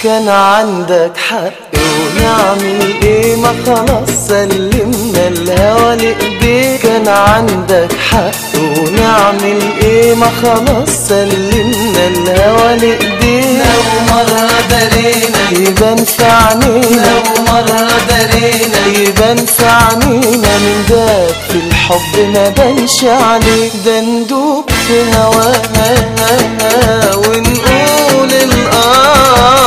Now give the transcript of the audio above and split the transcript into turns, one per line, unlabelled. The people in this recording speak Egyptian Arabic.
كان عندك حق ونعمل ايه ما خلاص سلمنا الهوى لايديك كان عندك حق ونعمل ايه ما خلاص سلمنا الهوى لايديك
لو مرة درينا
يبان في عينينا
لو مرة درينا
يبان في عينينا من داب في الحب ما بانش عليك ده ندوب في هواها ونقول الآه